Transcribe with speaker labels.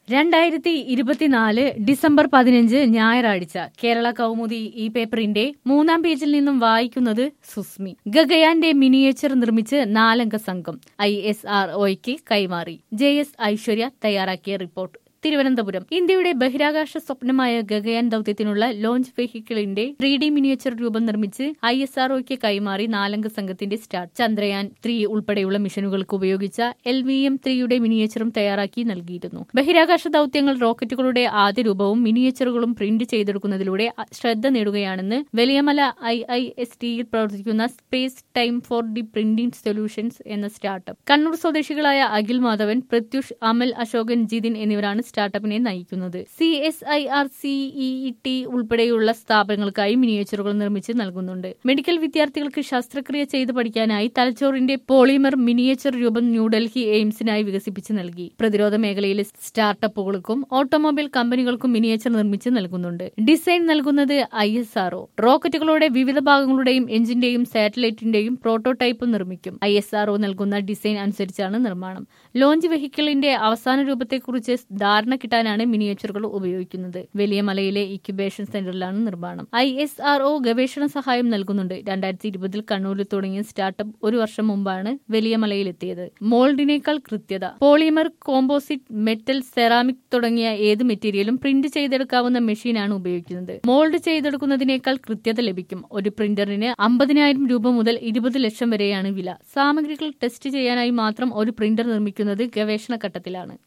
Speaker 1: രണ്ടായിരത്തി ഇരുപത്തിനാല് ഡിസംബർ പതിനഞ്ച് ഞായറാഴ്ച കേരള കൗമുദി ഈ പേപ്പറിന്റെ മൂന്നാം പേജിൽ നിന്നും വായിക്കുന്നത് സുസ്മി ഗഗയാന്റെ മിനിയേച്ചർ നിർമ്മിച്ച് നാലംഗ സംഘം ഐ എസ് ആർ ഒയ്ക്ക് കൈമാറി ജെ എസ് ഐശ്വര്യ തയ്യാറാക്കിയ റിപ്പോർട്ട് തിരുവനന്തപുരം ഇന്ത്യയുടെ ബഹിരാകാശ സ്വപ്നമായ ഗഗയാൻ ദൌത്യത്തിനുള്ള ലോഞ്ച് വെഹിക്കിളിന്റെ ത്രീ ഡി മിനിയേച്ചർ രൂപം നിർമ്മിച്ച് ഐ എസ് ആർ ഒയ്ക്ക് കൈമാറി നാലംഗ സംഘത്തിന്റെ സ്റ്റാർട്ട് ചന്ദ്രയാൻ ത്രീ ഉൾപ്പെടെയുള്ള മിഷനുകൾക്ക് ഉപയോഗിച്ച എൽ വി എം ത്രീയുടെ മിനിയേച്ചറും തയ്യാറാക്കി നൽകിയിരുന്നു ബഹിരാകാശ ദൌത്യങ്ങൾ റോക്കറ്റുകളുടെ ആദ്യ രൂപവും മിനിയേച്ചറുകളും പ്രിന്റ് ചെയ്തെടുക്കുന്നതിലൂടെ ശ്രദ്ധ നേടുകയാണെന്ന് വലിയമല ഐ ഐ എസ് ടിയിൽ പ്രവർത്തിക്കുന്ന space time four D printing solutions എന്ന സ്റ്റാർട്ടപ്പ് കണ്ണൂർ സ്വദേശികളായ അഖിൽ മാധവൻ പ്രത്യുഷ് അമൽ അശോകൻ ജിതിൻ എന്നിവരാണ് സ്റ്റാർട്ടപ്പിനെ നയിക്കുന്നത് C S I R C E T ഉൾപ്പെടെയുള്ള സ്ഥാപനങ്ങൾക്കായി മിനിയേച്ചറുകൾ നിർമ്മിച്ച് നൽകുന്നുണ്ട് മെഡിക്കൽ വിദ്യാർത്ഥികൾക്ക് ശസ്ത്രക്രിയ ചെയ്ത് പഠിക്കാനായി തലച്ചോറിന്റെ പോളിമർ മിനിയേച്ചർ രൂപം ന്യൂഡൽഹി എയിംസിനായി വികസിപ്പിച്ച് നൽകി പ്രതിരോധ മേഖലയിലെ സ്റ്റാർട്ടപ്പുകൾക്കും ഓട്ടോമൊബൈൽ കമ്പനികൾക്കും മിനിയേച്ചർ നിർമ്മിച്ച് നൽകുന്നുണ്ട് ഡിസൈൻ നൽകുന്നത് ഐ എസ് ആർഒ റോക്കറ്റുകളുടെ വിവിധ ഭാഗങ്ങളുടെയും എഞ്ചിന്റെയും സാറ്റലൈറ്റിന്റെയും പ്രോട്ടോടൈപ്പ് നിർമ്മിക്കും ഐ എസ് ആർഒ നൽകുന്ന ഡിസൈൻ അനുസരിച്ചാണ് നിർമ്മാണം ലോഞ്ച് വെഹിക്കിളിന്റെ അവസാന രൂപത്തെക്കുറിച്ച് ധാരണ കിട്ടാനാണ് മിനിയേച്ചറുകൾ ഉപയോഗിക്കുന്നത് വലിയ മലയിലെ ഇക്യുബേഷൻ സെന്ററിലാണ് നിർമ്മാണം ഐ എസ് ആർ ഒ ഗവേഷണ സഹായം നൽകുന്നുണ്ട് രണ്ടായിരത്തി ഇരുപതിൽ കണ്ണൂരിൽ തുടങ്ങിയ സ്റ്റാർട്ടപ്പ് ഒരു വർഷം മുമ്പാണ് വലിയ മലയിലെത്തിയത് മോൾഡിനേക്കാൾ കൃത്യത പോളിമർ കോമ്പോസിറ്റ് മെറ്റൽ സെറാമിക് തുടങ്ങിയ ഏത് മെറ്റീരിയലും പ്രിന്റ് ചെയ്തെടുക്കാവുന്ന മെഷീനാണ് ഉപയോഗിക്കുന്നത് മോൾഡ് ചെയ്തെടുക്കുന്നതിനേക്കാൾ കൃത്യത ലഭിക്കും ഒരു പ്രിന്ററിന് അമ്പതിനായിരം രൂപ മുതൽ ഇരുപത് ലക്ഷം വരെയാണ് വില സാമഗ്രികൾ ടെസ്റ്റ് ചെയ്യാനായി മാത്രം ഒരു പ്രിന്റർ നിർമ്മിക്കുന്നത് ഗവേഷണ ഘട്ടത്തിലാണ്